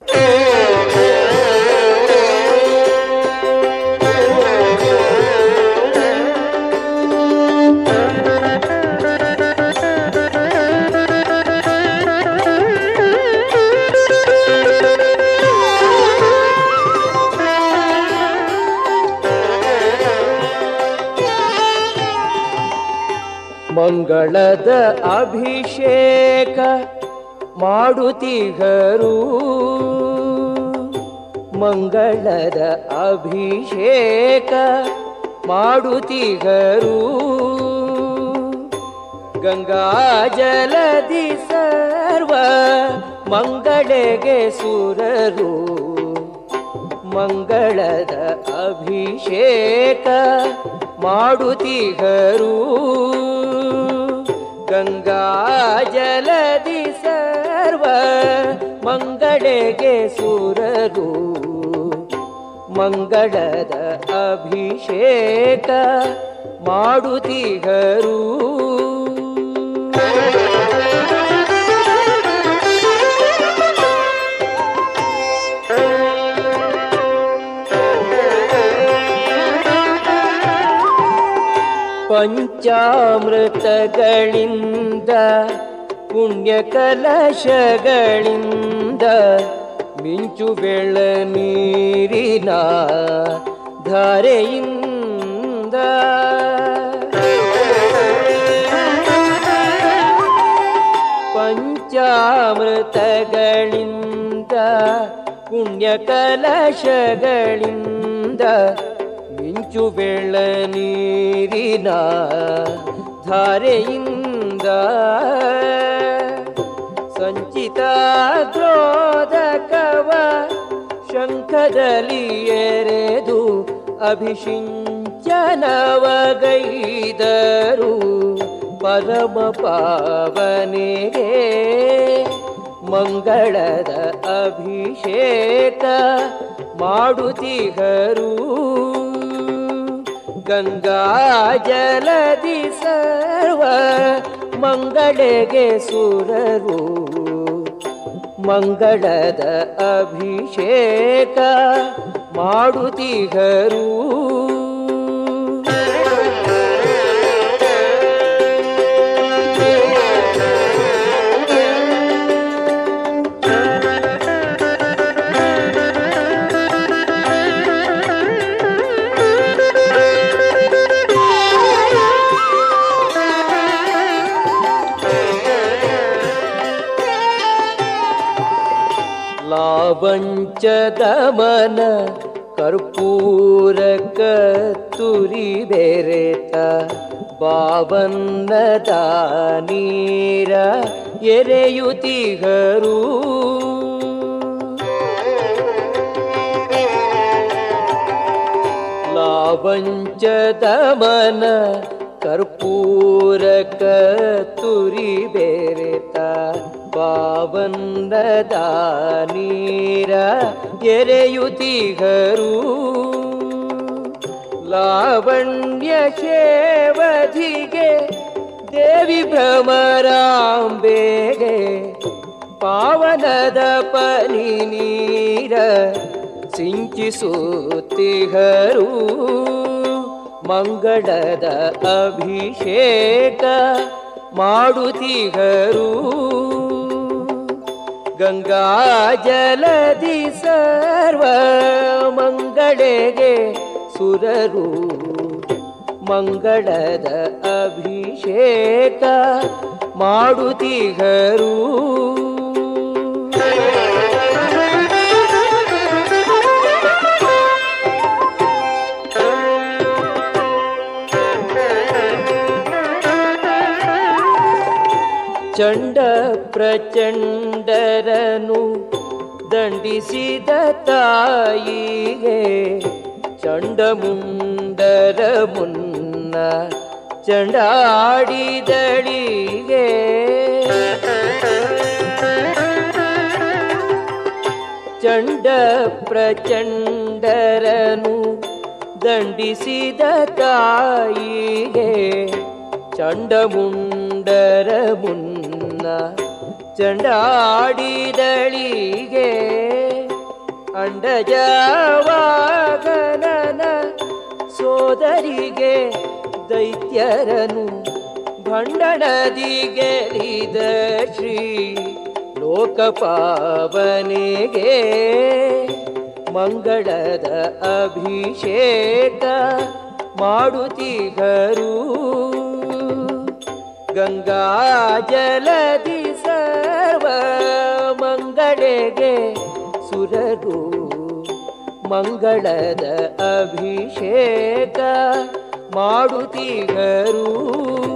ಮಂಗಳದ ಅಭಿಷೇಕ ಮಾಡುತ್ತಿಗರು ಮಂಗಳದ ಅಭಿಷೇಕ ಮಾಡುತ್ತಿಗರು ಗಂಗಾ ಜಲದಿ ಸರ್ವ ಮಂಗಳೆಗೆ ಸುರರು ಮಂಗಳದ ಅಭಿಷೇಕ ಮಾಡುತ್ತಿಗರು ಗಂಗಾ ಜಲದಿ ಸರ್ವ ಮಂಗಳೆಗೆ ಸುರರು ಮಂಗಳದ ಅಭಿಷೇಕ ಮಾಡುತ್ತಿಗರು ಪಂಚಾಮೃತಗಳಿಂದ ಪುಣ್ಯ ಕಲಶಗಳಿಂದ ಮಿಂಚು ಬೆಳ ನೀರಿನ ಧಾರೆಯಿಂದ ಪಂಚಾಮೃತಗಳಿಂದ ಪುಣ್ಯ ಕಲಶಗಳಿಂದ ಮಿಂಚು ಬೆಳ ನೀರಿನ ಧಾರೆಯಿಂದ ಸಂಚಿತ ಕ್ರೋಧಕವ ಶಂಖದಲ್ಲಿ ಎರೆದು ಅಭಿಷಿಂಚನವಗೈದರು ಪರಮ ಪಾವನೆಗೆ ಮಂಗಳದ ಅಭಿಷೇಕ ಮಾಡುತ್ತಿಗರು ಗಂಗಾ ಜಲದಿ ಸರ್ವ ಮಂಗಳೆಗೆ ಸುರರು ಮಂಗಳದ ಅಭಿಷೇಕ ಮಾಡುತ್ತಿಗರು ಲಾವಂಚದಮನ ಕರ್ಪೂರ ಕತ್ತುರಿ ಬೆರೆತ ಬಾವನ್ನದ ನೀರ ಎರೆಯುತಿಗರು ಲಾವಂಚದಮನ ಕರ್ಪೂರ ಕತ್ತುರಿ ಬೆರೆತ ಪಾವನ್ನದ ನೀರ ಎರೆಯುತಿಗರು ಲಾವಣ್ಯ ಶೇವಧಿಗೆ ದೇವಿ ಭ್ರಮರಾಂಬೆಗೆ ಪಾವನದ ಪನಿ ನೀರ ಸಿಂಚಿಸುತ್ತಿಗರು ಮಂಗಳದ ಅಭಿಷೇಕ ಮಾಡುತ್ತಿಗರು ಗಂಗಾ ಜಲದಿ ಸರ್ವ ಮಂಗಳೆಗೆ ಸುರರು ಮಂಗಳದ ಅಭಿಷೇಕ ಮಾಡುತ್ತಿಗರು ಚಂಡ ಪ್ರಚಂಡರನು ದಂಡಿಸಿದ ತಾಯಿಗೆ ಚಂಡಮುಂಡರ ಮುನ್ನ ಚಂಡಾಡಿದಳಿಗೆ ಚಂಡ ಪ್ರಚಂಡರನು ದಂಡಿಸಿದ ತಾಯಿಗೆ ಚಂಡಮುಂಡರ ಮುನ್ನ ಚಂಡಾಡಿದಳಿಗೆ ಅಂಡಜವಾಗನನ ಸೋದರಿಗೆ ದೈತ್ಯರನು ಭಂಡಣದಿ ಗೆಲಿದ ಶ್ರೀ ಲೋಕಪಾವನೆಗೆ ಮಂಗಳದ ಅಭಿಷೇಕ ಮಾಡುತ್ತಿಗರು ಗಂಗಾ ಜಲದಿ ಸರ್ವ ಮಂಗಳೆಗೆ ಸುರರು ಮಂಗಳದ ಅಭಿಷೇಕ ಮಾಡುತ್ತಿಗರು